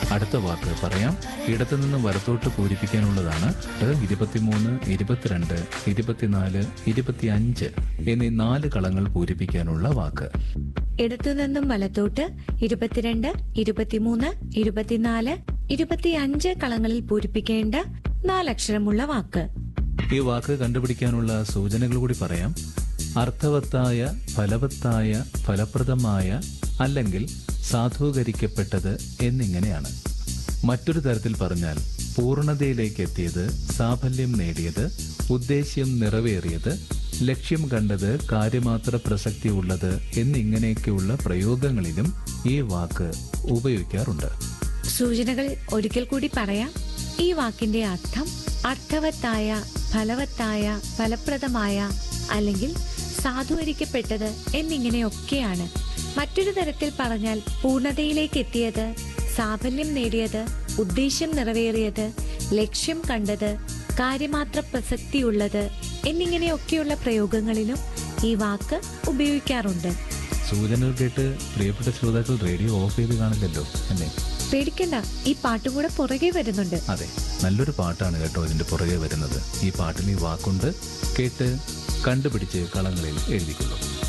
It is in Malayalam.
അടുത്ത വാക്ക് പറയാം ഇടത്തു നിന്ന് വലത്തോട്ട് പൂരിപ്പിക്കാനുള്ളതാണ് ഇത് ഇരുപത്തിമൂന്ന് ഇരുപത്തിരണ്ട് ഇരുപത്തിനാല് ഇരുപത്തിയഞ്ച് എന്നീ നാല് കളങ്ങൾ പൂരിപ്പിക്കാനുള്ള വാക്ക് ഇടത്തുനിന്നും വലത്തോട്ട് ഇരുപത്തിരണ്ട് ഇരുപത്തിമൂന്ന് ഇരുപത്തിനാല് ഇരുപത്തിയഞ്ച് കളങ്ങളിൽ പൂരിപ്പിക്കേണ്ട നാലക്ഷരമുള്ള വാക്ക് ഈ വാക്ക് കണ്ടുപിടിക്കാനുള്ള സൂചനകൾ കൂടി പറയാം അർത്ഥവത്തായ ഫലവത്തായ ഫലപ്രദമായ അല്ലെങ്കിൽ സാധൂകരിക്കപ്പെട്ടത് എന്നിങ്ങനെയാണ് മറ്റൊരു തരത്തിൽ പറഞ്ഞാൽ പൂർണ്ണതയിലേക്ക് എത്തിയത് സാഫല്യം നേടിയത് ഉദ്ദേശ്യം നിറവേറിയത് ലക്ഷ്യം കണ്ടത് കാര്യമാത്ര പ്രസക്തിയുള്ളത് എന്നിങ്ങനെയൊക്കെയുള്ള പ്രയോഗങ്ങളിലും ഈ വാക്ക് ഉപയോഗിക്കാറുണ്ട് സൂചനകൾ ഒരിക്കൽ കൂടി പറയാം ഈ വാക്കിന്റെ അർത്ഥം അർത്ഥവത്തായ ഫലവത്തായ ഫലപ്രദമായ അല്ലെങ്കിൽ സാധൂകരിക്കപ്പെട്ടത് എന്നിങ്ങനെയൊക്കെയാണ് മറ്റൊരു തരത്തിൽ പറഞ്ഞാൽ പൂർണ്ണതയിലേക്ക് എത്തിയത് സാഫല്യം നേടിയത് ഉദ്ദേശ്യം നിറവേറിയത് ലക്ഷ്യം കണ്ടത് കാര്യമാത്ര പ്രസക്തിയുള്ളത് എന്നിങ്ങനെയൊക്കെയുള്ള പ്രയോഗങ്ങളിലും ഈ വാക്ക് ഉപയോഗിക്കാറുണ്ട് സൂചനകൾ കേട്ട് പ്രിയപ്പെട്ട ശ്രോതാക്കൾ റേഡിയോ ഓഫ് ചെയ്ത് കാണില്ലല്ലോ അല്ലേ പേടിക്കണ്ട ഈ പാട്ടും കൂടെ പുറകെ വരുന്നുണ്ട് അതെ നല്ലൊരു പാട്ടാണ് കേട്ടോ ഇതിന്റെ പുറകെ വരുന്നത് ഈ പാട്ടിൽ ഈ വാക്കുണ്ട് കേട്ട് കണ്ടുപിടിച്ച് കളങ്ങളിൽ എഴുതിക്കൊള്ളും